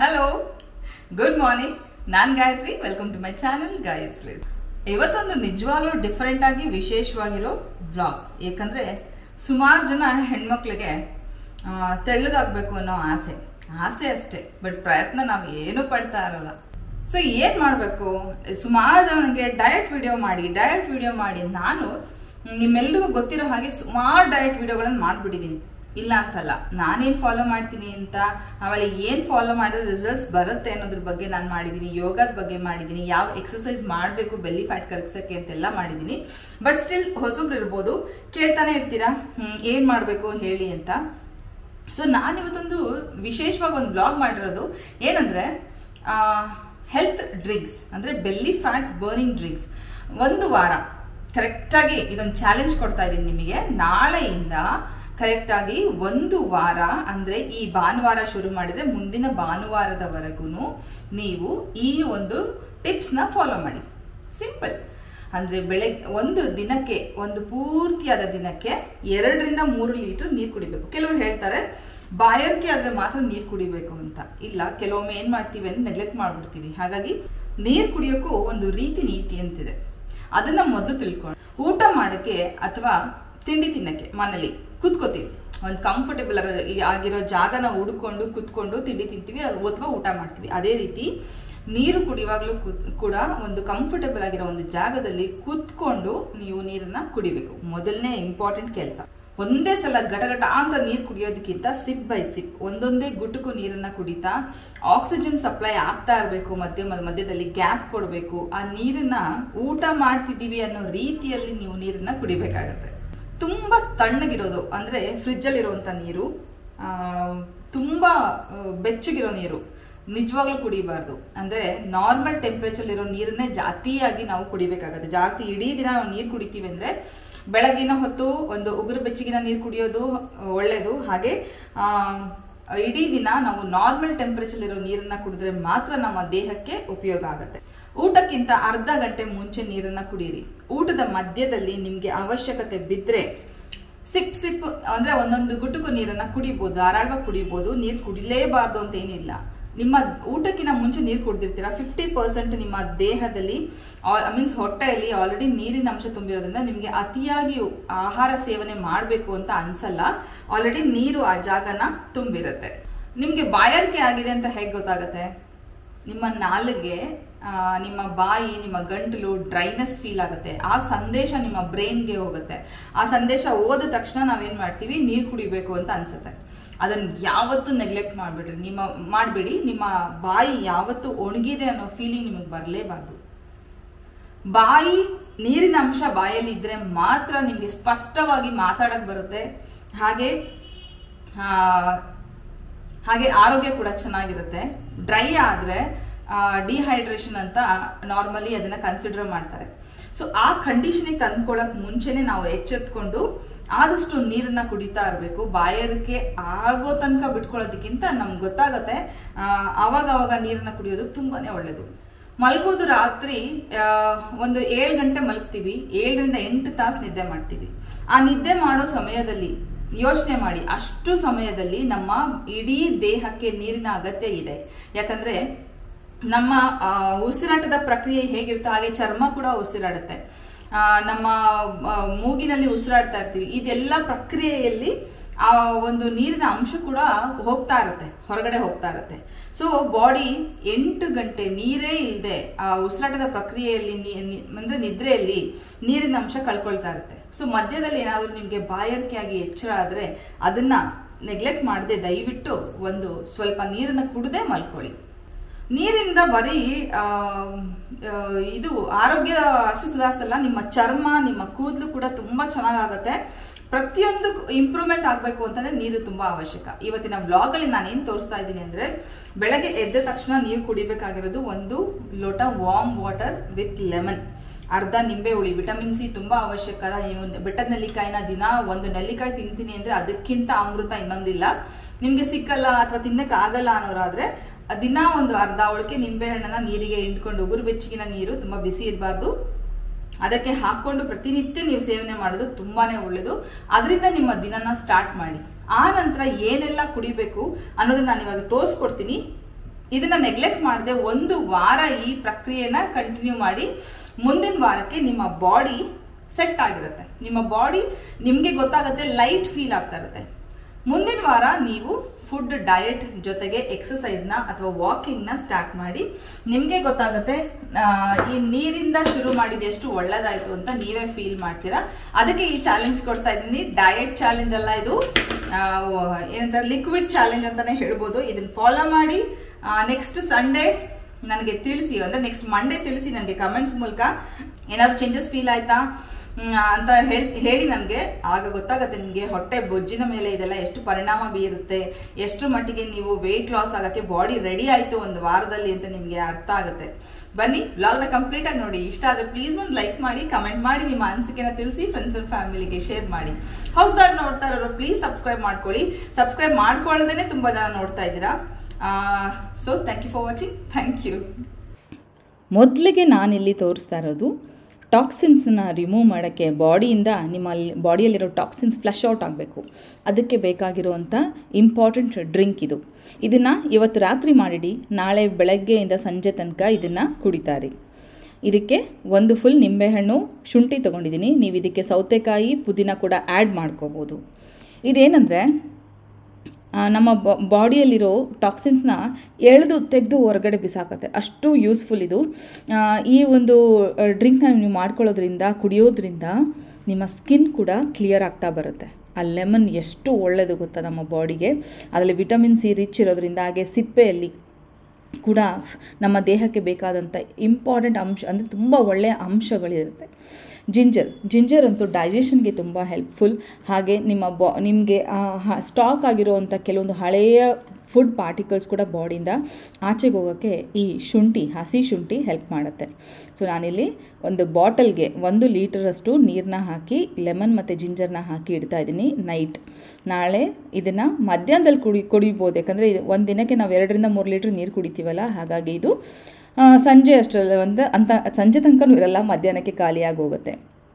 hello good morning ನಾನ್ Gayathri welcome to my channel Gayashri ಇವತ್ತೊಂದು ನಿಜವಾಗ್ಲೂ ಡಿಫರೆಂಟ್ ಆಗಿ ವಿಶೇಷವಾಗಿರೋ ವ್ಲಾಗ್ ಯಾಕಂದ್ರೆ ಸುಮಾರು ಜನ ಹೆಣ್ಮಕ್ಳಿಗೆ ಆ, ತೆಳ್ಳಗಾಗ್ಬೇಕು ಅನ್ನೋ ಆಸೆ ಆಸೆ ಅಷ್ಟೇ ಬಟ್ ಪ್ರಯತ್ನ ನಾವು ಏನು ಪಡ್ತಾ ಇರಲ್ಲ ಸೊ ಏನ್ ಮಾಡ್ಬೇಕು ಸುಮಾರು ಜನ ನನಗೆ ಡಯಟ್ ವಿಡಿಯೋ ಮಾಡಿ ಡಯಟ್ ವಿಡಿಯೋ ಮಾಡಿ ನಾನು ನಿಮ್ಮೆಲ್ರಿಗೂ ಗೊತ್ತಿರೋ ಹಾಗೆ ಸುಮಾರು ಡಯಟ್ ವಿಡಿಯೋಗಳನ್ನ ಮಾಡ್ಬಿಟ್ಟಿದೀನಿ ಇಲ್ಲ ಅಂತಲ್ಲ ನಾನೇನ್ ಫಾಲೋ ಮಾಡ್ತೀನಿ ಅಂತ ಆಮೇಲೆ ಏನ್ ಫಾಲೋ ಮಾಡಿದ್ರೆ ರಿಸಲ್ಟ್ಸ್ ಬರುತ್ತೆ ಅನ್ನೋದ್ರ ಬಗ್ಗೆ ನಾನು ಮಾಡಿದೀನಿ ಯೋಗದ ಬಗ್ಗೆ ಮಾಡಿದೀನಿ ಯಾವ ಎಕ್ಸಸೈಸ್ ಮಾಡಬೇಕು ಬೆಲ್ಲಿ ಫ್ಯಾಟ್ ಕರಗ್ಸಕ್ಕೆ ಅಂತೆಲ್ಲ ಮಾಡಿದೀನಿ ಬಟ್ ಸ್ಟಿಲ್ ಹೊಸಬ್ರು ಇರ್ಬೋದು ಕೇಳ್ತಾನೆ ಇರ್ತೀರಾ ಹ್ಮ್, ಏನ್ ಮಾಡ್ಬೇಕು ಹೇಳಿ ಅಂತ ಸೊ ನಾನಿವತ್ತೊಂದು ವಿಶೇಷವಾಗಿ ಒಂದು ಬ್ಲಾಗ್ ಮಾಡಿರೋದು ಏನಂದ್ರೆ ಹೆಲ್ತ್ ಡ್ರಿಂಕ್ಸ್ ಅಂದ್ರೆ ಬೆಲ್ಲಿ ಫ್ಯಾಟ್ ಬರ್ನಿಂಗ್ ಡ್ರಿಂಕ್ಸ್ ಒಂದು ವಾರ ಕರೆಕ್ಟಾಗಿ ಇದೊಂದು ಚಾಲೆಂಜ್ ಕೊಡ್ತಾ ಇದ್ದೀನಿ ನಿಮಗೆ ನಾಳೆಯಿಂದ ಕರೆಕ್ಟಾಗಿ ಒಂದು ವಾರ ಅಂದ್ರೆ ಈ ಭಾನುವಾರ ಶುರು ಮಾಡಿದ್ರೆ ಮುಂದಿನ ಭಾನುವಾರದವರೆಗೂ ನೀವು ಈ ಒಂದು ಟಿಪ್ಸ್ನ ಫಾಲೋ ಮಾಡಿ ಸಿಂಪಲ್ ಅಂದ್ರೆ ಬೆಳಗ್ಗೆ ಒಂದು ದಿನಕ್ಕೆ ಒಂದು ಪೂರ್ತಿಯಾದ ದಿನಕ್ಕೆ ಎರಡರಿಂದ ಮೂರು ಲೀಟರ್ ನೀರು ಕುಡಿಬೇಕು ಕೆಲವರು ಹೇಳ್ತಾರೆ ಬಾಯರ್ಕೆ ಆದ್ರೆ ಮಾತ್ರ ನೀರು ಕುಡಿಬೇಕು ಅಂತ ಇಲ್ಲ ಕೆಲವೊಮ್ಮೆ ಏನ್ ಮಾಡ್ತೀವಿ ಅಂದ್ರೆ ನೆಗ್ಲೆಕ್ಟ್ ಮಾಡ್ಬಿಡ್ತೀವಿ ಹಾಗಾಗಿ ನೀರು ಕುಡಿಯೋಕ್ಕೂ ಒಂದು ರೀತಿ ನೀತಿ ಅಂತಿದೆ ಅದನ್ನ ಮೊದಲು ತಿಳ್ಕೊಂಡು ಊಟ ಮಾಡಕ್ಕೆ ಅಥವಾ ತಿಂಡಿ ತಿನ್ನಕ್ಕೆ ಮನೇಲಿ ಕುತ್ಕೋತೀವಿ ಒಂದು ಕಂಫರ್ಟೇಬಲ್ ಆಗಿರೋ ಜಾಗನ ಹುಡುಕೊಂಡು ಕುತ್ಕೊಂಡು ತಿಂಡಿ ತಿಂತೀವಿ ಅಥವಾ ಊಟ ಮಾಡ್ತೀವಿ ಅದೇ ರೀತಿ ನೀರು ಕುಡಿಯುವಾಗಲೂ ಕೂಡ ಒಂದು ಕಂಫರ್ಟೇಬಲ್ ಆಗಿರೋ ಒಂದು ಜಾಗದಲ್ಲಿ ಕೂತ್ಕೊಂಡು ನೀವು ನೀರನ್ನ ಕುಡಿಬೇಕು ಮೊದಲನೇ ಇಂಪಾರ್ಟೆಂಟ್ ಕೆಲಸ ಒಂದೇ ಸಲ ಗಟಗಟ ಅಂತ ನೀರು ಕುಡಿಯೋದಕ್ಕಿಂತ ಸಿಪ್ ಬೈ ಸಿಪ್ ಒಂದೊಂದೇ ಗುಟುಕು ನೀರನ್ನ ಕುಡಿತಾ ಆಕ್ಸಿಜನ್ ಸಪ್ಲೈ ಆಗ್ತಾ ಇರಬೇಕು ಮಧ್ಯ ಮಧ್ಯದಲ್ಲಿ ಗ್ಯಾಪ್ ಕೊಡಬೇಕು ಆ ನೀರನ್ನ ಊಟ ಮಾಡ್ತಿದ್ದೀವಿ ಅನ್ನೋ ರೀತಿಯಲ್ಲಿ ನೀವು ನೀರನ್ನ ಕುಡಿಬೇಕಾಗತ್ತೆ ತುಂಬಾ ತಣ್ಣಗಿರೋದು ಅಂದ್ರೆ ಫ್ರಿಜ್ ಅಲ್ಲಿ ಇರುವಂತ ನೀರು ಆ, ತುಂಬಾ ಆ, ಬೆಚ್ಚಗಿರೋ ನೀರು ನಿಜವಾಗ್ಲೂ ಕುಡಿಬಾರ್ದು ಅಂದ್ರೆ ನಾರ್ಮಲ್ ಟೆಂಪರೇಚರ್ ಇರೋ ನೀರನ್ನೇ ಜಾಸ್ತಿಯಾಗಿ ನಾವು ಕುಡಿಬೇಕಾಗತ್ತೆ ಜಾಸ್ತಿ ಇಡೀ ದಿನ ನಾವು ನೀರು ಕುಡಿತೀವಿ ಅಂದ್ರೆ ಬೆಳಗಿನ ಹೊತ್ತು ಒಂದು ಉಗುರು ಬೆಚ್ಚಗಿನ ನೀರು ಕುಡಿಯೋದು ಒಳ್ಳೇದು ಹಾಗೆ ಆ, ಇಡೀ ದಿನ ನಾವು ನಾರ್ಮಲ್ ಟೆಂಪರೇಚರ್ ಇರೋ ನೀರನ್ನ ಕುಡಿದ್ರೆ ಮಾತ್ರ ನಮ್ಮ ದೇಹಕ್ಕೆ ಉಪಯೋಗ ಆಗುತ್ತೆ ಊಟಕ್ಕಿಂತ ಅರ್ಧ ಗಂಟೆ ಮುಂಚೆ ನೀರನ್ನ ಕುಡೀರಿ ಊಟದ ಮಧ್ಯದಲ್ಲಿ ನಿಮ್ಗೆ ಅವಶ್ಯಕತೆ ಬಿದ್ರೆ ಸಿಪ್ ಸಿಪ್ ಅಂದ್ರೆ ಒಂದೊಂದು ಗುಟುಕು ನೀರನ್ನ ಕುಡಿಬಹುದು ಧಾರಾಳವಾಗಿ ಕುಡಿಬಹುದು ನೀರು ಕುಡಿಲೇಬಾರ್ದು ಅಂತ ಏನಿಲ್ಲ ನಿಮ್ಮ ಊಟಕ್ಕಿಂತ ಮುಂಚೆ ನೀರು ಕುಡ್ದಿರ್ತೀರಾ ಫಿಫ್ಟಿ ಪರ್ಸೆಂಟ್ ನಿಮ್ಮ ದೇಹದಲ್ಲಿ ಮೀನ್ಸ್ ಹೊಟ್ಟೆಯಲ್ಲಿ ಆಲ್ರೆಡಿ ನೀರಿನ ಅಂಶ ತುಂಬಿರೋದ್ರಿಂದ ನಿಮಗೆ ಅತಿಯಾಗಿ ಆಹಾರ ಸೇವನೆ ಮಾಡಬೇಕು ಅಂತ ಅನ್ಸಲ್ಲ ಆಲ್ರೆಡಿ ನೀರು ಆ ಜಾಗನ ತುಂಬಿರುತ್ತೆ ನಿಮ್ಗೆ ಬಾಯಾರಿಕೆ ಆಗಿದೆ ಅಂತ ಹೇಗೆ ಗೊತ್ತಾಗತ್ತೆ ನಿಮ್ಮ ನಾಲಿಗೆ ಆ, ನಿಮ್ಮ ಬಾಯಿ ನಿಮ್ಮ ಗಂಟಲು ಡ್ರೈನೆಸ್ ಫೀಲ್ ಆಗುತ್ತೆ ಆ ಸಂದೇಶ ನಿಮ್ಮ ಬ್ರೈನ್ಗೆ ಹೋಗುತ್ತೆ ಆ ಸಂದೇಶ ಹೋದ ತಕ್ಷಣ ನಾವೇನ್ ಮಾಡ್ತೀವಿ ನೀರು ಕುಡಿಬೇಕು ಅಂತ ಅನ್ಸುತ್ತೆ ಅದನ್ನ ಯಾವತ್ತೂ ನೆಗ್ಲೆಕ್ಟ್ ಮಾಡ್ಬಿಡ್ರಿ ನಿಮ್ಮ ಮಾಡ್ಬಿಡಿ ನಿಮ್ಮ ಬಾಯಿ ಯಾವತ್ತೂ ಒಣಗಿದೆ ಅನ್ನೋ ಫೀಲಿಂಗ್ ನಿಮಗೆ ಬರಲೇಬಾರ್ದು ಬಾಯಿ ನೀರಿನ ಅಂಶ ಬಾಯಲ್ಲಿ ಇದ್ರೆ ಮಾತ್ರ ನಿಮಗೆ ಸ್ಪಷ್ಟವಾಗಿ ಮಾತಾಡಕ್ ಬರುತ್ತೆ ಹಾಗೆ ಆ, ಹಾಗೆ ಆರೋಗ್ಯ ಕೂಡ ಚೆನ್ನಾಗಿರುತ್ತೆ ಡ್ರೈ ಆದ್ರೆ ಡಿಹೈಡ್ರೇಷನ್ ಅಂತ ನಾರ್ಮಲಿ ಅದನ್ನ ಕನ್ಸಿಡರ್ ಮಾಡ್ತಾರೆ ಸೊ ಆ ಕಂಡೀಷನಿಗೆ ತಂದ್ಕೊಳ್ಳಕ್ ಮುಂಚೆನೆ ನಾವು ಎಚ್ಚೆತ್ಕೊಂಡು ಆದಷ್ಟು ನೀರನ್ನ ಕುಡಿತಾ ಇರಬೇಕು ಬಾಯಾರಿಕೆ ಆಗೋ ತನಕ ಬಿಟ್ಕೊಳ್ಳೋದಕ್ಕಿಂತ ನಮ್ಗೆ ಗೊತ್ತಾಗತ್ತೆ ಆ, ಆವಾಗ ಆವಾಗ ನೀರನ್ನ ಕುಡಿಯೋದು ತುಂಬಾನೇ ಒಳ್ಳೇದು ಮಲ್ಗೋದು ರಾತ್ರಿ ಆ, ಒಂದು ಏಳು ಗಂಟೆ ಮಲಗ್ತೀವಿ ಏಳರಿಂದ ಎಂಟು ತಾಸು ನಿದ್ದೆ ಮಾಡ್ತೀವಿ ಆ ನಿದ್ದೆ ಮಾಡೋ ಸಮಯದಲ್ಲಿ ಯೋಚನೆ ಮಾಡಿ ಅಷ್ಟು ಸಮಯದಲ್ಲಿ ನಮ್ಮ ಇಡೀ ದೇಹಕ್ಕೆ ನೀರಿನ ಅಗತ್ಯ ಇದೆ ಯಾಕಂದ್ರೆ ನಮ್ಮ ಆ, ಉಸಿರಾಟದ ಪ್ರಕ್ರಿಯೆ ಹೇಗಿರುತ್ತೆ ಹಾಗೆ ಚರ್ಮ ಕೂಡ ಉಸಿರಾಡುತ್ತೆ ಆ, ನಮ್ಮ ಆ, ಮೂಗಿನಲ್ಲಿ ಉಸಿರಾಡ್ತಾ ಇರ್ತೀವಿ ಇದೆಲ್ಲ ಪ್ರಕ್ರಿಯೆಯಲ್ಲಿ ಆ ಒಂದು ನೀರಿನ ಅಂಶ ಕೂಡ ಹೋಗ್ತಾ ಇರುತ್ತೆ ಹೊರಗಡೆ ಹೋಗ್ತಾ ಇರುತ್ತೆ ಸೊ ಬಾಡಿ ಎಂಟು ಗಂಟೆ ನೀರೇ ಇಲ್ಲದೆ ಆ ಉಸಿರಾಟದ ಪ್ರಕ್ರಿಯೆಯಲ್ಲಿ ನೀ- ನೀ- ಅಂದ್ರೆ ನಿದ್ರೆಯಲ್ಲಿ ನೀರಿನ ಅಂಶ ಕಳ್ಕೊಳ್ತಾ ಇರುತ್ತೆ ಸೊ ಮಧ್ಯದಲ್ಲಿ ಏನಾದರೂ ನಿಮಗೆ ಬಾಯಾರಿಕೆಯಾಗಿ ಎಚ್ಚರ ಆದ್ರೆ ಅದನ್ನ ನೆಗ್ಲೆಕ್ಟ್ ಮಾಡದೆ ದಯವಿಟ್ಟು ಒಂದು ಸ್ವಲ್ಪ ನೀರನ್ನ ಕುಡದೆ ಮಲ್ಕೊಳ್ಳಿ ನೀರಿಂದ ಬರೀ ಆ, ಆ, ಇದು ಆರೋಗ್ಯ ಅಷ್ಟು ಸುಧಾರಿಸಲ್ಲ ನಿಮ್ಮ ಚರ್ಮ ನಿಮ್ಮ ಕೂದಲು ಕೂಡ ತುಂಬಾ ಚೆನ್ನಾಗಾಗತ್ತೆ ಪ್ರತಿಯೊಂದು ಇಂಪ್ರೂವ್ಮೆಂಟ್ ಆಗಬೇಕು ಅಂತಂದ್ರೆ ನೀರು ತುಂಬಾ ಅವಶ್ಯಕ ಇವತ್ತಿನ ವ್ಲಾಗ್ ಅಲ್ಲಿ ನಾನು ಏನ್ ತೋರಿಸ್ತಾ ಇದ್ದೀನಿ ಅಂದ್ರೆ ಬೆಳಗ್ಗೆ ಎದ್ದ ತಕ್ಷಣ ನೀವು ಕುಡಿಬೇಕಾಗಿರೋದು ಒಂದು ಲೋಟ ವಾರ್ಮ್ ವಾಟರ್ ವಿತ್ ಲೆಮನ್ ಅರ್ಧ ನಿಂಬೆ ಹುಳಿ ವಿಟಮಿನ್ ಸಿ ತುಂಬಾ ಅವಶ್ಯಕ ನೀವು ಬೆಟ್ಟದ ನೆಲ್ಲಿಕಾಯಿನ ದಿನ ಒಂದು ನೆಲ್ಲಿಕಾಯಿ ತಿಂತೀನಿ ಅಂದ್ರೆ ಅದಕ್ಕಿಂತ ಅಮೃತ ಇನ್ನೊಂದಿಲ್ಲ ನಿಮ್ಗೆ ಸಿಕ್ಕಲ್ಲ ಅಥವಾ ತಿನ್ನಕ್ ಆಗಲ್ಲ ಅನ್ನೋರಾದ್ರೆ ದಿನ ಒಂದು ಅರ್ಧ ಒಳಕ್ಕೆ ನಿಂಬೆ ಹಣ್ಣನ್ನ ನೀರಿಗೆ ಹಿಂಡ್ಕೊಂಡು ಉಗುರು ಬೆಚ್ಚಗಿನ ನೀರು ತುಂಬಾ ಬಿಸಿ ಇರಬಾರ್ದು ಅದಕ್ಕೆ ಹಾಕೊಂಡು ಪ್ರತಿನಿತ್ಯ ನೀವು ಸೇವನೆ ಮಾಡೋದು ತುಂಬಾನೇ ಒಳ್ಳೇದು ಅದರಿಂದ ನಿಮ್ಮ ದಿನನ ಸ್ಟಾರ್ಟ್ ಮಾಡಿ ಆ ನಂತರ ಏನೆಲ್ಲ ಕುಡಿಬೇಕು ಅನ್ನೋದನ್ನ ನಾನು ಇವಾಗ ತೋರಿಸ್ಕೊಡ್ತೀನಿ ಇದನ್ನ ನೆಗ್ಲೆಕ್ಟ್ ಮಾಡದೆ ಒಂದು ವಾರ ಈ ಪ್ರಕ್ರಿಯೆನ ಕಂಟಿನ್ಯೂ ಮಾಡಿ ಮುಂದಿನ ವಾರಕ್ಕೆ ನಿಮ್ಮ ಬಾಡಿ ಸೆಟ್ ಆಗಿರುತ್ತೆ ನಿಮ್ಮ ಬಾಡಿ ನಿಮಗೆ ಗೊತ್ತಾಗುತ್ತೆ ಲೈಟ್ ಫೀಲ್ ಆಗ್ತಾ ಇರುತ್ತೆ ಮುಂದಿನ ವಾರ ನೀವು ಫುಡ್ ಡಯಟ್ ಜೊತೆಗೆ ಎಕ್ಸಸೈಸ್ನ ಅಥವಾ ವಾಕಿಂಗ್ನ ಸ್ಟಾರ್ಟ್ ಮಾಡಿ ನಿಮಗೆ ಗೊತ್ತಾಗುತ್ತೆ ಆ, ಈ ನೀರಿಂದ ಶುರು ಮಾಡಿದ ಎಷ್ಟು ಒಳ್ಳೇದಾಯ್ತು ಅಂತ ನೀವೇ ಫೀಲ್ ಮಾಡ್ತೀರಾ ಅದಕ್ಕೆ ಈ ಚಾಲೆಂಜ್ ಕೊಡ್ತಾ ಇದ್ದೀನಿ ಡಯಟ್ ಚಾಲೆಂಜ್ ಅಲ್ಲ ಇದು ಆ, ವ- ಏನಂತಾರೆ ಲಿಕ್ವಿಡ್ ಚಾಲೆಂಜ್ ಅಂತಾನೆ ಹೇಳ್ಬೋದು ಇದನ್ನ ಫಾಲೋ ಮಾಡಿ ನೆಕ್ಸ್ಟ್ ಸಂಡೇ ನನಗೆ ತಿಳಿಸಿ ಅಂದ್ರೆ ನೆಕ್ಸ್ಟ್ ಮಂಡೇ ತಿಳಿಸಿ ನನಗೆ ಕಮೆಂಟ್ಸ್ ಮೂಲಕ ಏನಾದ್ರು ಚೇಂಜಸ್ ಫೀಲ್ ಆಯ್ತಾ ಹ್ಮ್, ಅಂತ ಹೇಳಿ ಹೇಳಿ ನನಗೆ ಆಗ ಗೊತ್ತಾಗುತ್ತೆ ನಿಮಗೆ ಹೊಟ್ಟೆ ಬೊಜ್ಜಿನ ಮೇಲೆ ಇದೆಲ್ಲ ಎಷ್ಟು ಪರಿಣಾಮ ಬೀರುತ್ತೆ ಎಷ್ಟು ಮಟ್ಟಿಗೆ ನೀವು ವೆಯ್ಟ್ ಲಾಸ್ ಆಗಕ್ಕೆ ಬಾಡಿ ರೆಡಿ ಆಯ್ತು ಒಂದು ವಾರದಲ್ಲಿ ಅಂತ ನಿಮಗೆ ಅರ್ಥ ಆಗುತ್ತೆ ಬನ್ನಿ ವ್ಲಾಗ್ನ ಕಂಪ್ಲೀಟ್ ಆಗಿ ನೋಡಿ ಇಷ್ಟ ಆದ್ರೆ ಪ್ಲೀಸ್ ಒಂದು ಲೈಕ್ ಮಾಡಿ ಕಮೆಂಟ್ ಮಾಡಿ ನಿಮ್ಮ ಅನಿಸಿಕೆನ ತಿಳಿಸಿ ಫ್ರೆಂಡ್ಸ್ ಅಂಡ್ ಫ್ಯಾಮಿಲಿಗೆ ಶೇರ್ ಮಾಡಿ ಹೊಸದಾಗಿ ನೋಡ್ತಾ ಇರೋರು ಪ್ಲೀಸ್ ಸಬ್ಸ್ಕ್ರೈಬ್ ಮಾಡ್ಕೊಳ್ಳಿ ಸಬ್ಸ್ಕ್ರೈಬ್ ಮಾಡ್ಕೊಳ್ಳೋದೇ ತುಂಬಾ ಜನ ನೋಡ್ತಾ ಇದ್ದೀರಾ so thank you for watching thank you ಮೊದಲಿಗೆ ನಾನಿಲ್ಲಿ ತೋರಿಸ್ತಾ ಇರೋದು ಟಾಕ್ಸಿನ್ಸನ್ನ ರಿಮೂವ್ ಮಾಡೋಕ್ಕೆ ಬಾಡಿಯಿಂದ ನಿಮ್ಮ ಬಾಡಿಯಲ್ಲಿರೋ ಟಾಕ್ಸಿನ್ಸ್ ಫ್ಲಶ್ ಔಟ್ ಆಗಬೇಕು ಅದಕ್ಕೆ ಬೇಕಾಗಿರುವಂಥ ಇಂಪಾರ್ಟೆಂಟ್ ಡ್ರಿಂಕ್ ಇದು ಇದನ್ನು ಇವತ್ತು ರಾತ್ರಿ ಮಾಡಿಡಿ ನಾಳೆ ಬೆಳಗ್ಗೆಯಿಂದ ಸಂಜೆ ತನಕ ಇದನ್ನು ಕುಡಿತಾರೆ ಇದಕ್ಕೆ ಒಂದು ಫುಲ್ ನಿಂಬೆಹಣ್ಣು ಶುಂಠಿ ತೊಗೊಂಡಿದ್ದೀನಿ ನೀವು ಇದಕ್ಕೆ ಸೌತೆಕಾಯಿ ಪುದೀನ ಕೂಡ ಆ್ಯಡ್ ಮಾಡ್ಕೋಬೋದು ಇದೇನೆಂದರೆ ಆ, ನಮ್ಮ ಬಾಡಿಯಲ್ಲಿರೋ ಟಾಕ್ಸಿನ್ಸ್ನ ಎಳೆದು ತೆಗೆದು ಹೊರಗಡೆ ಬಿಸಾಕತ್ತೆ ಅಷ್ಟು ಯೂಸ್ಫುಲ್ ಇದು ಆ, ಈ ಒಂದು ಡ್ರಿಂಕ್ನ ನೀವು ಮಾಡ್ಕೊಳ್ಳೋದ್ರಿಂದ ಕುಡಿಯೋದ್ರಿಂದ ನಿಮ್ಮ ಸ್ಕಿನ್ ಕೂಡ ಕ್ಲಿಯರ್ ಆಗ್ತಾ ಬರುತ್ತೆ ಆ ಲೆಮನ್ ಎಷ್ಟು ಒಳ್ಳೆಯದು ಗೊತ್ತಾ ನಮ್ಮ ಬಾಡಿಗೆ ಅದರಲ್ಲಿ ವಿಟಮಿನ್ ಸಿ ರಿಚ್ ಇರೋದ್ರಿಂದ ಹಾಗೆ ಸಿಪ್ಪೆಯಲ್ಲಿ ಕೂಡ ನಮ್ಮ ದೇಹಕ್ಕೆ ಬೇಕಾದಂಥ ಇಂಪಾರ್ಟೆಂಟ್ ಅಂಶ ಅಂದರೆ ತುಂಬ ಒಳ್ಳೆಯ ಅಂಶಗಳಿರುತ್ತೆ ಜಿಂಜರ್ ಜಿಂಜರ್ ಅಂತೂ ಡೈಜೆಷನ್ಗೆ ತುಂಬ ಹೆಲ್ಪ್ಫುಲ್ ಹಾಗೆ ನಿಮ್ಮ ಬಾ ನಿಮಗೆ ಸ್ಟಾಕ್ ಆಗಿರುವಂಥ ಕೆಲವೊಂದು ಹಳೆಯ ಫುಡ್ ಪಾರ್ಟಿಕಲ್ಸ್ ಕೂಡ ಬಾಡಿಯಿಂದ ಆಚೆಗೆ ಹೋಗೋಕ್ಕೆ ಈ ಶುಂಠಿ ಹಸಿ ಶುಂಠಿ ಹೆಲ್ಪ್ ಮಾಡುತ್ತೆ ಸೊ ನಾನಿಲ್ಲಿ ಒಂದು ಬಾಟಲ್ಗೆ ಒಂದು ಲೀಟರಷ್ಟು ನೀರನ್ನ ಹಾಕಿ ಲೆಮನ್ ಮತ್ತು ಜಿಂಜರ್ನ ಹಾಕಿ ಇಡ್ತಾ ಇದ್ದೀನಿ ನೈಟ್ ನಾಳೆ ಇದನ್ನು ಮಧ್ಯಾಹ್ನದಲ್ಲಿ ಕುಡಿ ಕುಡಿಬೋದು ಯಾಕಂದರೆ ಇದು ಒಂದು ದಿನಕ್ಕೆ ನಾವು ಎರಡರಿಂದ ಮೂರು ಲೀಟ್ರ್ ನೀರು ಕುಡಿತೀವಲ್ಲ ಹಾಗಾಗಿ ಇದು ಆ, ಸಂಜೆ ಅಷ್ಟರಲ್ಲಿ ಒಂದು ಅಂತ ಸಂಜೆ ತನಕನೂ ಇರಲ್ಲ ಮಧ್ಯಾಹ್ನಕ್ಕೆ ಖಾಲಿಯಾಗಿ ಹೋಗುತ್ತೆ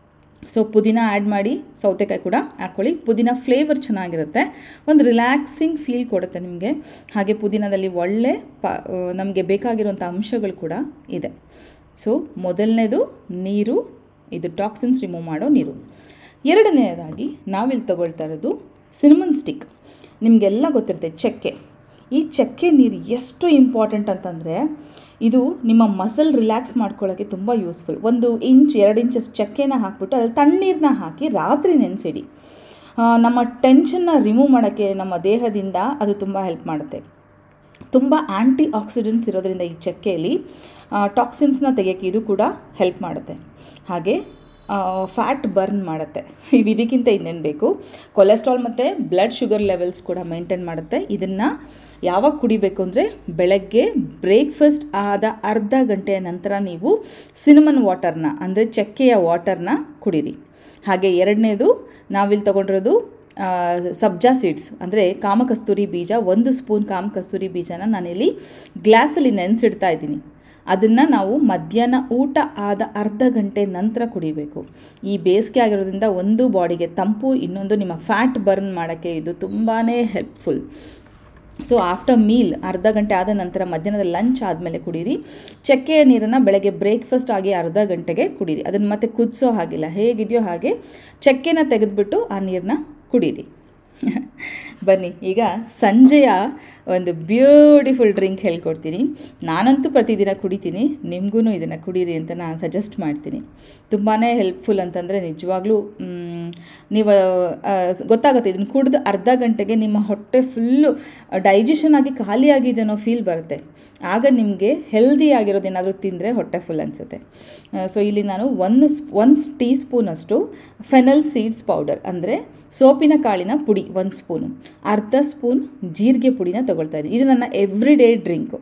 ಸೊ ಪುದೀನ ಆ್ಯಡ್ ಮಾಡಿ ಸೌತೆಕಾಯಿ ಕೂಡ ಹಾಕ್ಕೊಳ್ಳಿ ಪುದೀನ ಫ್ಲೇವರ್ ಚೆನ್ನಾಗಿರುತ್ತೆ ಒಂದು ರಿಲ್ಯಾಕ್ಸಿಂಗ್ ಫೀಲ್ ಕೊಡುತ್ತೆ ನಿಮಗೆ ಹಾಗೆ ಪುದೀನದಲ್ಲಿ ಒಳ್ಳೆ ಪ ನಮಗೆ ಬೇಕಾಗಿರುವಂಥ ಅಂಶಗಳು ಕೂಡ ಇದೆ ಸೊ ಮೊದಲನೇದು ನೀರು ಇದು ಟಾಕ್ಸಿನ್ಸ್ ರಿಮೂವ್ ಮಾಡೋ ನೀರು ಎರಡನೆಯದಾಗಿ ನಾವಿಲ್ಲಿ ತಗೊಳ್ತಾ ಇರೋದು ಸಿನಿಮನ್ ಸ್ಟಿಕ್ ನಿಮಗೆಲ್ಲ ಗೊತ್ತಿರುತ್ತೆ ಚಕ್ಕೆ ಈ ಚಕ್ಕೆ ನೀರು ಎಷ್ಟು ಇಂಪಾರ್ಟೆಂಟ್ ಅಂತಂದರೆ ಇದು ನಿಮ್ಮ ಮಸಲ್ ರಿಲ್ಯಾಕ್ಸ್ ಮಾಡ್ಕೊಳ್ಳೋಕ್ಕೆ ತುಂಬ ಯೂಸ್ಫುಲ್ ಒಂದು ಇಂಚ್ ಎರಡು ಇಂಚಸ್ ಚಕ್ಕೆನ ಹಾಕ್ಬಿಟ್ಟು ಅದ್ರಲ್ಲಿ ತಣ್ಣೀರನ್ನ ಹಾಕಿ ರಾತ್ರಿ ನೆನೆಸಿಡಿ ನಮ್ಮ ಟೆನ್ಷನ್ನ ರಿಮೂವ್ ಮಾಡೋಕ್ಕೆ ನಮ್ಮ ದೇಹದಿಂದ ಅದು ತುಂಬ ಹೆಲ್ಪ್ ಮಾಡುತ್ತೆ ತುಂಬ ಆ್ಯಂಟಿ ಆಕ್ಸಿಡೆಂಟ್ಸ್ ಇರೋದ್ರಿಂದ ಈ ಚಕ್ಕೆಯಲ್ಲಿ ಟಾಕ್ಸಿನ್ಸ್ನ ತೆಗೆಯೋಕ್ಕೆ ಇದು ಕೂಡ ಹೆಲ್ಪ್ ಮಾಡುತ್ತೆ ಹಾಗೆ ಫ್ಯಾಟ್ ಬರ್ನ್ ಮಾಡುತ್ತೆ ಇವು ಇದಕ್ಕಿಂತ ಇನ್ನೇನು ಬೇಕು ಕೊಲೆಸ್ಟ್ರಾಲ್ ಮತ್ತು ಬ್ಲಡ್ ಶುಗರ್ ಲೆವೆಲ್ಸ್ ಕೂಡ ಮೇಂಟೈನ್ ಮಾಡುತ್ತೆ ಇದನ್ನು ಯಾವಾಗ ಕುಡಿಬೇಕು ಅಂದರೆ ಬೆಳಗ್ಗೆ ಬ್ರೇಕ್ಫಾಸ್ಟ್ ಆದ ಅರ್ಧ ಗಂಟೆಯ ನಂತರ ನೀವು ಸಿನಮನ್ ವಾಟರ್ನ ಅಂದರೆ ಚಕ್ಕೆಯ ವಾಟರ್ನ ಕುಡೀರಿ ಹಾಗೆ ಎರಡನೇದು ನಾವಿಲ್ಲಿ ತೊಗೊಂಡಿರೋದು ಆ, ಸಬ್ಜಾ ಸೀಡ್ಸ್ ಅಂದರೆ ಕಾಮಕಸ್ತೂರಿ ಬೀಜ ಒಂದು ಸ್ಪೂನ್ ಕಾಮಕಸ್ತೂರಿ ಬೀಜನ ನಾನಿಲ್ಲಿ ಗ್ಲಾಸಲ್ಲಿ ನೆನೆಸಿಡ್ತಾ ಇದ್ದೀನಿ ಅದನ್ನು ನಾವು ಮಧ್ಯಾಹ್ನ ಊಟ ಆದ ಅರ್ಧ ಗಂಟೆ ನಂತರ ಕುಡಿಬೇಕು ಈ ಬೇಸಿಗೆ ಆಗಿರೋದ್ರಿಂದ ಒಂದು ಬಾಡಿಗೆ ತಂಪು ಇನ್ನೊಂದು ನಿಮ್ಮ ಫ್ಯಾಟ್ ಬರ್ನ್ ಮಾಡೋಕ್ಕೆ ಇದು ತುಂಬಾ ಹೆಲ್ಪ್ಫುಲ್ ಸೊ ಆಫ್ಟರ್ ಮೀಲ್ ಅರ್ಧ ಗಂಟೆ ಆದ ನಂತರ ಮಧ್ಯಾಹ್ನದ ಲಂಚ್ ಆದಮೇಲೆ ಕುಡೀರಿ ಚಕ್ಕೆಯ ನೀರನ್ನು ಬೆಳಗ್ಗೆ ಬ್ರೇಕ್ಫಾಸ್ಟ್ ಆಗಿ ಅರ್ಧ ಗಂಟೆಗೆ ಕುಡೀರಿ ಅದನ್ನು ಮತ್ತೆ ಕುದಿಸೋ ಹಾಗಿಲ್ಲ ಹೇಗಿದೆಯೋ ಹಾಗೆ ಚಕ್ಕೆನ ತೆಗೆದುಬಿಟ್ಟು ಆ ನೀರನ್ನ ಕುಡೀರಿ ಬನ್ನಿ ಈಗ ಸಂಜೆಯ ಒಂದು ಬ್ಯೂಟಿಫುಲ್ ಡ್ರಿಂಕ್ ಹೇಳ್ಕೊಡ್ತೀನಿ ನಾನಂತೂ ಪ್ರತಿದಿನ ಕುಡಿತೀನಿ ನಿಮಗೂ ಇದನ್ನು ಕುಡೀರಿ ಅಂತ ನಾನು ಸಜೆಸ್ಟ್ ಮಾಡ್ತೀನಿ ತುಂಬಾ ಹೆಲ್ಪ್ಫುಲ್ ಅಂತಂದರೆ ನಿಜವಾಗ್ಲೂ ಮ್, ನೀವು ಆ, ಗೊತ್ತಾಗುತ್ತೆ ಇದನ್ನು ಕುಡಿದು ಅರ್ಧ ಗಂಟೆಗೆ ನಿಮ್ಮ ಹೊಟ್ಟೆ ಫುಲ್ಲು ಡೈಜೆಷನ್ ಆಗಿ ಖಾಲಿಯಾಗಿದೆ ಅನ್ನೋ ಫೀಲ್ ಬರುತ್ತೆ ಆಗ ನಿಮಗೆ ಹೆಲ್ದಿ ಆಗಿರೋದೇನಾದರೂ ತಿಂದರೆ ಹೊಟ್ಟೆ ಫುಲ್ ಅನಿಸುತ್ತೆ ಸೊ ಇಲ್ಲಿ ನಾನು ಒಂದು ಸ್ಪ್ ಒಂದು ಟೀ ಸ್ಪೂನಷ್ಟು ಫೆನಲ್ ಸೀಡ್ಸ್ ಪೌಡರ್ ಅಂದರೆ ಸೋಪಿನ ಕಾಳಿನ ಪುಡಿ ಒಂದು ಸ್ಪೂನು ಅರ್ಧ ಸ್ಪೂನ್ ಜೀರಿಗೆ ಪುಡಿನ ತೊಗೊಳ್ತಾ ಇದ್ದೀನಿ ಇದು ನನ್ನ ಎವ್ರಿ ಡೇ ಡ್ರಿಂಕು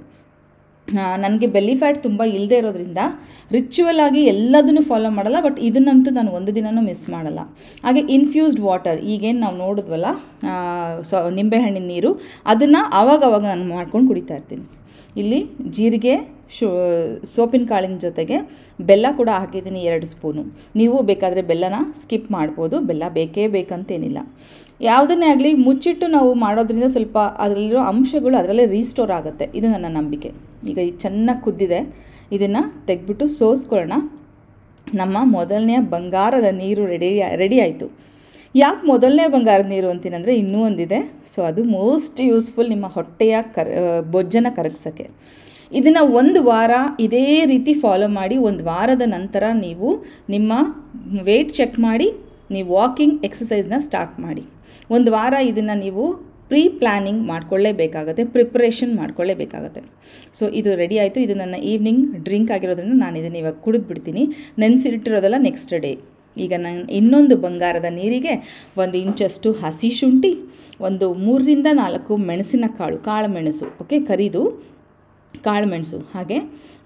ನನಗೆ ಬೆಲ್ಲಿ ಫ್ಯಾಟ್ ತುಂಬ ಇಲ್ಲದೆ ಇರೋದ್ರಿಂದ ರಿಚುವಲ್ ಆಗಿ ಎಲ್ಲದನ್ನು ಫಾಲೋ ಮಾಡಲ್ಲ ಬಟ್ ಇದನ್ನಂತೂ ನಾನು ಒಂದು ದಿನನೂ ಮಿಸ್ ಮಾಡಲ್ಲ ಹಾಗೆ ಇನ್ಫ್ಯೂಸ್ಡ್ ವಾಟರ್ ಈಗೇನು ನಾವು ನೋಡಿದ್ವಲ್ಲ ಆ, ಸೊ ನಿಂಬೆಹಣ್ಣಿನ ನೀರು ಅದನ್ನು ಆವಾಗವಾಗ ನಾನು ಮಾಡ್ಕೊಂಡು ಕುಡಿತಾ ಇರ್ತೀನಿ ಇಲ್ಲಿ ಜೀರಿಗೆ ಶು ಸೋಪಿನ ಕಾಳಿನ ಜೊತೆಗೆ ಬೆಲ್ಲ ಕೂಡ ಹಾಕಿದ್ದೀನಿ ಎರಡು ಸ್ಪೂನು ನೀವು ಬೇಕಾದರೆ ಬೆಲ್ಲನ ಸ್ಕಿಪ್ ಮಾಡ್ಬೋದು ಬೆಲ್ಲ ಬೇಕೇ ಬೇಕಂತೇನಿಲ್ಲ ಯಾವುದನ್ನೇ ಆಗಲಿ ಮುಚ್ಚಿಟ್ಟು ನಾವು ಮಾಡೋದ್ರಿಂದ ಸ್ವಲ್ಪ ಅದರಲ್ಲಿರೋ ಅಂಶಗಳು ಅದರಲ್ಲೇ ರೀಸ್ಟೋರ್ ಆಗುತ್ತೆ ಇದು ನನ್ನ ನಂಬಿಕೆ ಈಗ ಇದು ಚೆನ್ನಾಗಿ ಕುದ್ದಿದೆ ಇದನ್ನು ತೆಗೆದ್ಬಿಟ್ಟು ಸೋಸ್ಕೊಳ್ಳೋಣ ನಮ್ಮ ಮೊದಲನೆಯ ಬಂಗಾರದ ನೀರು ರೆಡಿ ರೆಡಿ ಆಯಿತು ಯಾಕೆ ಮೊದಲನೇ ಬಂಗಾರದ ನೀರು ಅಂತೀನಂದರೆ ಇನ್ನೂ ಒಂದಿದೆ ಸೊ ಅದು ಮೋಸ್ಟ್ ಯೂಸ್ಫುಲ್ ನಿಮ್ಮ ಹೊಟ್ಟೆಯ ಕರ ಬೊಜ್ಜನ್ನು ಕರಗಿಸೋಕ್ಕೆ ಇದನ್ನು ಒಂದು ವಾರ ಇದೇ ರೀತಿ ಫಾಲೋ ಮಾಡಿ ಒಂದು ವಾರದ ನಂತರ ನೀವು ನಿಮ್ಮ ವೆಯ್ಟ್ ಚೆಕ್ ಮಾಡಿ ನೀವು ವಾಕಿಂಗ್ ಎಕ್ಸಸೈಸ್ನ ಸ್ಟಾರ್ಟ್ ಮಾಡಿ ಒಂದು ವಾರ ಇದನ್ನು ನೀವು ಪ್ರೀ ಪ್ಲ್ಯಾನಿಂಗ್ ಮಾಡ್ಕೊಳ್ಳೇಬೇಕಾಗತ್ತೆ ಪ್ರಿಪ್ರೇಷನ್ ಮಾಡ್ಕೊಳ್ಳೇಬೇಕಾಗತ್ತೆ ಸೊ ಇದು ರೆಡಿ ಆಯಿತು ಇದು ನನ್ನ ಈವ್ನಿಂಗ್ ಡ್ರಿಂಕ್ ಆಗಿರೋದ್ರಿಂದ ನಾನು ಇದನ್ನು ಇವಾಗ ಕುಡಿದು ಬಿಡ್ತೀನಿ ನೆನೆಸಿಟ್ಟಿರೋದಲ್ಲ ನೆಕ್ಸ್ಟ್ ಡೇ ಈಗ ನಾನು ಇನ್ನೊಂದು ಬಂಗಾರದ ನೀರಿಗೆ ಒಂದು ಇಂಚಷ್ಟು ಹಸಿ ಶುಂಠಿ ಒಂದು ಮೂರರಿಂದ ನಾಲ್ಕು ಮೆಣಸಿನ ಕಾಳು ಕಾಳು ಮೆಣಸು ಓಕೆ ಕರಿದು ಕಾಳು ಮೆಣಸು ಹಾಗೆ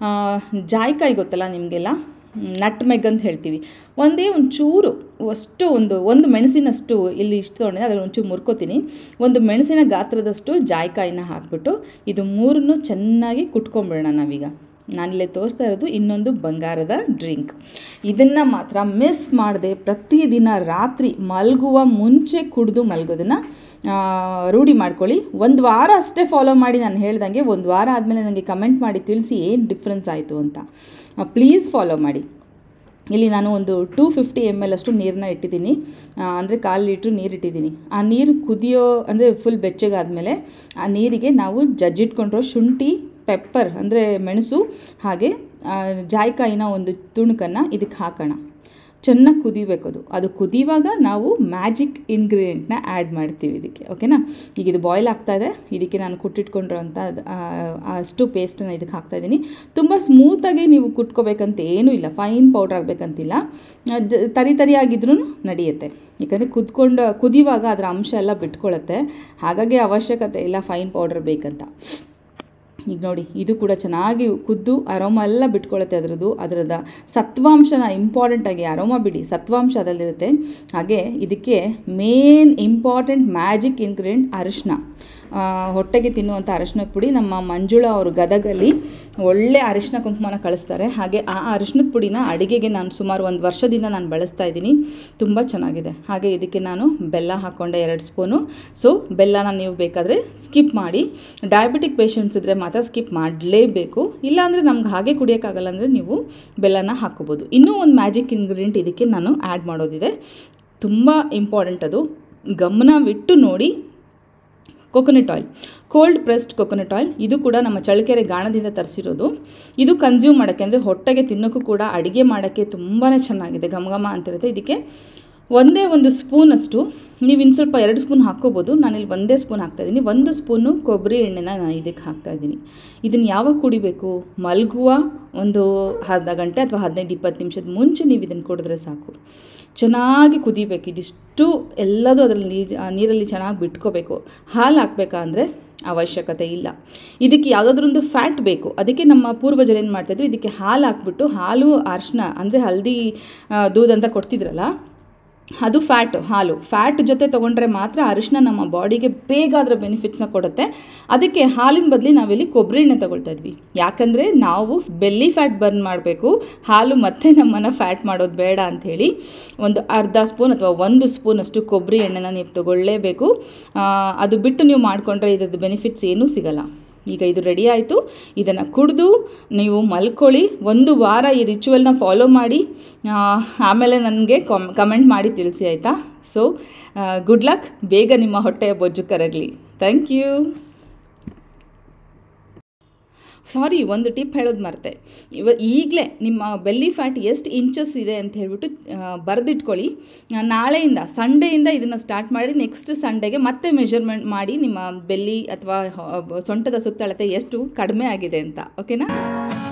ಜಾಯ್ಕಾಯಿ ಗೊತ್ತಲ್ಲ ನಿಮಗೆಲ್ಲ ನಟ್ ಮೆಗ್ ಅಂತ ಹೇಳ್ತೀವಿ ಒಂದೇ ಒಂದು ಚೂರು ಅಷ್ಟು ಒಂದು ಒಂದು ಮೆಣಸಿನಷ್ಟು ಇಲ್ಲಿ ಇಷ್ಟು ತೊಗೊಂಡೆ ಅದರಲ್ಲಿ ಒಂಚೂರು ಮುರ್ಕೋತೀನಿ ಒಂದು ಮೆಣಸಿನ ಗಾತ್ರದಷ್ಟು ಜಾಯ್ಕಾಯಿನ ಹಾಕ್ಬಿಟ್ಟು ಇದು ಮೂರನ್ನು ಚೆನ್ನಾಗಿ ಕುಟ್ಕೊಂಬಿಡೋಣ ನಾವೀಗ ನಾನಿಲ್ಲೇ ತೋರಿಸ್ತಾ ಇರೋದು ಇನ್ನೊಂದು ಬಂಗಾರದ ಡ್ರಿಂಕ್ ಇದನ್ನು ಮಾತ್ರ ಮಿಸ್ ಮಾಡದೆ ಪ್ರತಿದಿನ ರಾತ್ರಿ ಮಲಗುವ ಮುಂಚೆ ಕುಡಿದು ಮಲಗೋದನ್ನು ರೂಢಿ ಮಾಡ್ಕೊಳ್ಳಿ ಒಂದು ವಾರ ಅಷ್ಟೇ ಫಾಲೋ ಮಾಡಿ ನಾನು ಹೇಳ್ದಂಗೆ ಒಂದು ವಾರ ಆದಮೇಲೆ ನನಗೆ ಕಮೆಂಟ್ ಮಾಡಿ ತಿಳಿಸಿ ಏನು ಡಿಫ್ರೆನ್ಸ್ ಆಯಿತು ಅಂತ ಪ್ಲೀಸ್ ಫಾಲೋ ಮಾಡಿ ಇಲ್ಲಿ ನಾನು ಒಂದು ಟೂ ಫಿಫ್ಟಿ ಎಮ್ ಎಲ್ ಅಷ್ಟು ನೀರನ್ನ ಇಟ್ಟಿದ್ದೀನಿ ಅಂದರೆ ಕಾಲು ಲೀಟ್ರ್ ನೀರು ಇಟ್ಟಿದ್ದೀನಿ ಆ ನೀರು ಕುದಿಯೋ ಅಂದರೆ ಫುಲ್ ಬೆಚ್ಚಗಾದಮೇಲೆ ಆ ನೀರಿಗೆ ನಾವು ಜಜ್ಜಿಟ್ಕೊಂಡಿರೋ ಶುಂಠಿ ಪೆಪ್ಪರ್ ಅಂದರೆ ಮೆಣಸು ಹಾಗೆ ಜಾಯ್ಕಾಯಿನ ಒಂದು ತುಣುಕನ್ನು ಇದಕ್ಕೆ ಹಾಕೋಣ ಚೆನ್ನಾಗಿ ಕುದಿಬೇಕು ಅದು ಅದು ಕುದಿಯುವಾಗ ನಾವು ಮ್ಯಾಜಿಕ್ ಇಂಗ್ರೀಡಿಯೆಂಟ್ನ ಆ್ಯಡ್ ಮಾಡ್ತೀವಿ ಇದಕ್ಕೆ ಓಕೆನಾ ಈಗ ಇದು ಬಾಯ್ಲ್ ಆಗ್ತಾಯಿದೆ ಇದಕ್ಕೆ ನಾನು ಕುಟ್ಟಿಟ್ಕೊಂಡಿರೋಂಥ ಅಷ್ಟು ಪೇಸ್ಟನ್ನು ಇದಕ್ಕೆ ಹಾಕ್ತಾಯಿದ್ದೀನಿ ತುಂಬ ಸ್ಮೂತಾಗಿ ನೀವು ಕುಟ್ಕೋಬೇಕಂತ ಏನೂ ಇಲ್ಲ ಫೈನ್ ಪೌಡ್ರ್ ಆಗಬೇಕಂತಿಲ್ಲ ಜ ತರಿ ತರಿಯಾಗಿದ್ರೂ ನಡೆಯುತ್ತೆ ಯಾಕಂದರೆ ಕುದ್ಕೊಂಡು ಕುದಿಯುವಾಗ ಅದರ ಅಂಶ ಎಲ್ಲ ಬಿಟ್ಕೊಳ್ಳುತ್ತೆ ಹಾಗಾಗಿ ಅವಶ್ಯಕತೆ ಇಲ್ಲ ಫೈನ್ ಪೌಡ್ರ್ ಬೇಕಂತ ಈಗ ನೋಡಿ ಇದು ಕೂಡ ಚೆನ್ನಾಗಿ ಕುದ್ದು ಅರೋಮ ಎಲ್ಲ ಬಿಟ್ಕೊಳ್ಳುತ್ತೆ ಅದರದ್ದು ಅದರದ ಸತ್ವಾಂಶನ ಇಂಪಾರ್ಟೆಂಟಾಗಿ ಅರೋಮ ಬಿಡಿ ಸತ್ವಾಂಶ ಅದರಲ್ಲಿರುತ್ತೆ ಹಾಗೆ ಇದಕ್ಕೆ ಮೇನ್ ಇಂಪಾರ್ಟೆಂಟ್ ಮ್ಯಾಜಿಕ್ ಇಂಗ್ರೀಡಿಯೆಂಟ್ ಅರಿಶಿನ ಹೊಟ್ಟೆಗೆ ತಿನ್ನುವಂಥ ಅರಿಶಿನದ ಪುಡಿ ನಮ್ಮ ಮಂಜುಳ ಅವರು ಗದಗಲ್ಲಿ ಒಳ್ಳೆ ಅರಿಶಿನ ಕುಂಕುಮನ ಕಳಿಸ್ತಾರೆ ಹಾಗೆ ಆ ಅರಿಶಿನದ ಪುಡಿನ ಅಡುಗೆಗೆ ನಾನು ಸುಮಾರು ಒಂದು ವರ್ಷದಿಂದ ನಾನು ಬಳಸ್ತಾ ಇದ್ದೀನಿ ತುಂಬ ಚೆನ್ನಾಗಿದೆ ಹಾಗೆ ಇದಕ್ಕೆ ನಾನು ಬೆಲ್ಲ ಹಾಕ್ಕೊಂಡೆ ಎರಡು ಸ್ಪೂನು ಸೊ ಬೆಲ್ಲನ ನೀವು ಬೇಕಾದರೆ ಸ್ಕಿಪ್ ಮಾಡಿ ಡಯಾಬಿಟಿಕ್ ಪೇಷಂಟ್ಸ್ ಇದ್ದರೆ ಮಾತ್ರ ಸ್ಕಿಪ್ ಮಾಡಲೇಬೇಕು ಇಲ್ಲಾಂದರೆ ನಮ್ಗೆ ಹಾಗೆ ಕುಡಿಯೋಕ್ಕಾಗಲ್ಲ ಅಂದರೆ ನೀವು ಬೆಲ್ಲನ ಹಾಕ್ಕೋಬೋದು ಇನ್ನೂ ಒಂದು ಮ್ಯಾಜಿಕ್ ಇಂಗ್ರೀಡಿಯೆಂಟ್ ಇದಕ್ಕೆ ನಾನು ಆ್ಯಡ್ ಮಾಡೋದಿದೆ ತುಂಬ ಇಂಪಾರ್ಟೆಂಟ್ ಅದು ಗಮನವಿಟ್ಟು ನೋಡಿ coconut oil cold pressed coconut oil ಇದು ಕೂಡ ನಮ್ಮ ಚಳ್ಳಕೆರೆ ಗಾಣದಿಂದ ತರಿಸಿರೋದು ಇದು ಕನ್ಸ್ಯೂಮ್ ಮಾಡೋಕ್ಕೆ ಅಂದರೆ ಹೊಟ್ಟೆಗೆ ತಿನ್ನೋಕ್ಕೂ ಕೂಡ ಅಡುಗೆ ಮಾಡೋಕ್ಕೆ ತುಂಬಾ ಚೆನ್ನಾಗಿದೆ ಘಮ ಘಮ ಅಂತಿರುತ್ತೆ ಇದಕ್ಕೆ ಒಂದೇ ಒಂದು ಸ್ಪೂನಷ್ಟು ನೀವು ಇನ್ನು ಸ್ವಲ್ಪ ಎರಡು ಸ್ಪೂನ್ ಹಾಕ್ಕೋಬೋದು ನಾನಿಲ್ಲಿ ಒಂದೇ ಸ್ಪೂನ್ ಹಾಕ್ತಾಯಿದ್ದೀನಿ ಒಂದು ಸ್ಪೂನು ಕೊಬ್ಬರಿ ಎಣ್ಣೆನ ನಾನು ಇದಕ್ಕೆ ಹಾಕ್ತಾಯಿದ್ದೀನಿ ಇದನ್ನು ಯಾವಾಗ ಕುಡಿಬೇಕು ಮಲಗುವ ಒಂದು ಅರ್ಧ ಗಂಟೆ ಅಥವಾ ಹದಿನೈದು ಇಪ್ಪತ್ತು ನಿಮಿಷದ ಮುಂಚೆ ನೀವು ಇದನ್ನು ಕುಡಿದ್ರೆ ಸಾಕು ಚೆನ್ನಾಗಿ ಕುದಿಬೇಕು ಇದಿಷ್ಟು ಎಲ್ಲದೂ ಅದರಲ್ಲಿ ನೀರು ನೀರಲ್ಲಿ ಚೆನ್ನಾಗಿ ಬಿಟ್ಕೋಬೇಕು ಹಾಲು ಹಾಕಬೇಕಾ ಅಂದರೆ ಅವಶ್ಯಕತೆ ಇಲ್ಲ ಇದಕ್ಕೆ ಯಾವುದಾದ್ರೊಂದು ಫ್ಯಾಟ್ ಬೇಕು ಅದಕ್ಕೆ ನಮ್ಮ ಪೂರ್ವಜರು ಏನು ಮಾಡ್ತಾಯಿದ್ರು ಇದಕ್ಕೆ ಹಾಲು ಹಾಕ್ಬಿಟ್ಟು ಹಾಲು ಅರ್ಶಿನ ಅಂದರೆ ಹಲ್ದಿ ದೂದ್ ಅಂತ ಕೊಡ್ತಿದ್ರಲ್ಲ ಅದು ಫ್ಯಾಟು ಹಾಲು ಫ್ಯಾಟ್ ಜೊತೆ ತೊಗೊಂಡ್ರೆ ಮಾತ್ರ ಅರಿಶಿನ ನಮ್ಮ ಬಾಡಿಗೆ ಬೇಗ ಅದರ ಬೆನಿಫಿಟ್ಸ್ನ ಕೊಡುತ್ತೆ ಅದಕ್ಕೆ ಹಾಲಿನ ಬದಲಿ ನಾವಿಲ್ಲಿ ಕೊಬ್ಬರಿ ಎಣ್ಣೆ ತೊಗೊಳ್ತಾ ಇದ್ವಿ ಯಾಕಂದರೆ ನಾವು ಬೆಲ್ಲಿ ಫ್ಯಾಟ್ ಬರ್ನ್ ಮಾಡಬೇಕು ಹಾಲು ಮತ್ತೆ ನಮ್ಮನ್ನು ಫ್ಯಾಟ್ ಮಾಡೋದು ಬೇಡ ಅಂಥೇಳಿ ಒಂದು ಅರ್ಧ ಸ್ಪೂನ್ ಅಥವಾ ಒಂದು ಸ್ಪೂನಷ್ಟು ಕೊಬ್ಬರಿ ಎಣ್ಣೆನ ನೀವು ತೊಗೊಳ್ಳೇಬೇಕು ಅದು ಬಿಟ್ಟು ನೀವು ಮಾಡಿಕೊಂಡ್ರೆ ಇದ್ರದ್ದು ಬೆನಿಫಿಟ್ಸ್ ಏನೂ ಸಿಗಲ್ಲ ಈಗ ಇದು ರೆಡಿ ಆಯಿತು ಇದನ್ನು ಕುಡಿದು ನೀವು ಮಲ್ಕೊಳ್ಳಿ ಒಂದು ವಾರ ಈ ರಿಚುವಲ್ನ ಫಾಲೋ ಮಾಡಿ ಆಮೇಲೆ ನನಗೆ ಕಾಮ್ ಕಮೆಂಟ್ ಮಾಡಿ ತಿಳಿಸಿ ಆಯಿತಾ ಸೊ ಗುಡ್ ಲಕ್ ಬೇಗ ನಿಮ್ಮ ಹೊಟ್ಟೆಯ ಬೊಜ್ಜು ಕರಗಲಿ ಥ್ಯಾಂಕ್ ಯು ಸಾರಿ ಒಂದು ಟಿಪ್ ಹೇಳೋದು ಮರ್ತೆ ಇವ ಈಗಲೇ ನಿಮ್ಮ ಬೆಲ್ಲಿ ಫ್ಯಾಟ್ ಎಷ್ಟು ಇಂಚಸ್ ಇದೆ ಅಂತ ಹೇಳ್ಬಿಟ್ಟು ಬರೆದಿಟ್ಕೊಳ್ಳಿ ನಾಳೆಯಿಂದ ಸಂಡೇಯಿಂದ ಇದನ್ನು ಸ್ಟಾರ್ಟ್ ಮಾಡಿ ನೆಕ್ಸ್ಟ್ ಸಂಡೇಗೆ ಮತ್ತೆ ಮೆಷರ್ಮೆಂಟ್ ಮಾಡಿ ನಿಮ್ಮ ಬೆಲ್ಲಿ ಅಥವಾ ಸೊಂಟದ ಸುತ್ತಳತೆ ಎಷ್ಟು ಕಡಿಮೆ ಆಗಿದೆ ಅಂತ ಓಕೆನಾ